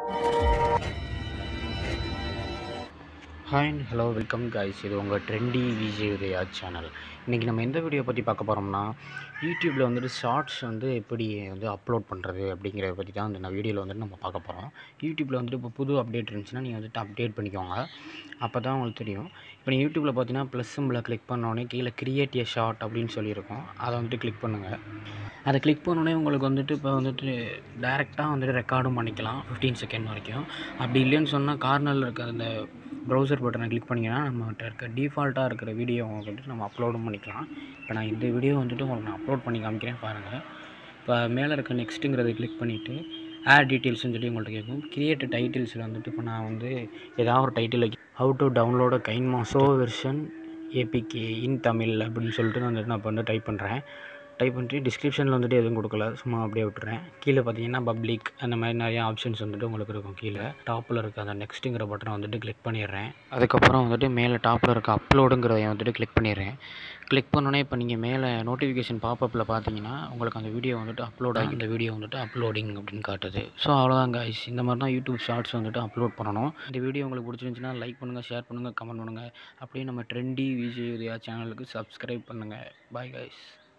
hi and hello welcome guys இது உங்கள் trendy Vijay Udaya channel இன்றைக்கி நம்ம எந்த வீடியோ பற்றி பார்க்க போகிறோம்னா யூடியூப்பில் வந்துட்டு ஷார்ட்ஸ் வந்து எப்படி வந்து அப்லோட் பண்ணுறது அப்படிங்கிறத பற்றி தான் இந்த வீடியோவில் வந்துட்டு நம்ம பார்க்க போகிறோம் யூடியூப்பில் வந்துட்டு இப்போ புது அப்டேட் இருந்துச்சுன்னா நீங்கள் வந்துட்டு அப்டேட் பண்ணிக்கோங்க அப்போ தான் உங்களுக்கு தெரியும் இப்போ நீங்கள் யூடியூப்பில் பார்த்தீங்கன்னா ப்ளஸ் சிம்பிளை கிளிக் பண்ணோடனே கீழே கிரியேட் ஏ ஷார்ட் அப்படின்னு சொல்லியிருக்கோம் அதை வந்துட்டு கிளிக் பண்ணுங்கள் அதை கிளிக் பண்ணோடனே உங்களுக்கு வந்துட்டு இப்போ வந்துட்டு டேரெக்டாக வந்துட்டு ரெக்கார்டும் பண்ணிக்கலாம் ஃபிஃப்டீன் செகண்ட் வரைக்கும் அப்படி இல்லைன்னு சொன்னால் கார்னரில் இருக்க அந்த ப்ரௌசர் பட்டனை கிளிக் பண்ணிங்கன்னா நம்மகிட்ட இருக்க டிஃபால்ட்டாக இருக்கிற வீடியோ வந்துட்டு நம்ம அப்லோடும் பண்ணிக்கலாம் இப்போ நான் இந்த வீடியோ வந்துட்டு உங்களுக்கு நான் அப்லோட் பண்ணி காமிக்கிறேன் பாருங்கள் இப்போ மேலே இருக்க நெக்ஸ்ட்டுங்கிறத கிளிக் பண்ணிவிட்டு ஆட் டீட்டெயில்ஸ்னு சொல்லி உங்கள்கிட்ட கேட்கும் கிரியேட் டைட்டில்ஸில் வந்துட்டு இப்போ நான் வந்து ஏதாவது ஒரு title how to download a KineMaster version APK in Tamil அப்படின்னு சொல்லிட்டு நான் வந்துட்டு நான் இப்போ வந்து டைப் பண்ணுறேன் டைப் பண்ணிட்டு டிஸ்கிரிப்ஷனில் வந்துட்டு எதுவும் கொடுக்கல சும்மா அப்படியே விட்டுறேன் கீழே பார்த்தீங்கன்னா பப்ளிக் அந்த மாதிரி நிறைய ஆப்ஷன்ஸ் வந்துட்டு உங்களுக்கு இருக்கும் கீழே டாப்பில் இருக்க அந்த நெக்ஸ்ட்டுங்கிற பட்டனை வந்துட்டு கிளிக் பண்ணிடுறேன் அதுக்கப்புறம் வந்துட்டு மேலே டாப்பில் இருக்க அப்லோடுங்கிறதையும் வந்துட்டு கிளிக் பண்ணிடுறேன் கிளிக் பண்ணோன்னே இப்போ நீங்கள் மேலே நோட்டிஃபிகேஷன் பாப்பப்பில் பார்த்தீங்கன்னா உங்களுக்கு அந்த வீடியோ வந்துட்டு அப்லோட் ஆகி இந்த வீடியோ வந்துட்டு அப்லோடிங் அப்படின்னு காட்டுது ஸோ அவ்வளோதான் guys இந்த மாதிரி தான் யூடியூப் ஷார்ட்ஸ் வந்துட்டு அப்லோட் பண்ணணும் இந்த வீடியோ உங்களுக்கு பிடிச்சிருந்துச்சுன்னா லைக் பண்ணுங்கள் ஷேர் பண்ணுங்கள் கமெண்ட் பண்ணுங்கள் அப்படியே நம்ம ட்ரெண்டி விஜய் உதயா சேனலுக்கு சப்ஸ்கிரைப் பண்ணுங்கள் பாய் guys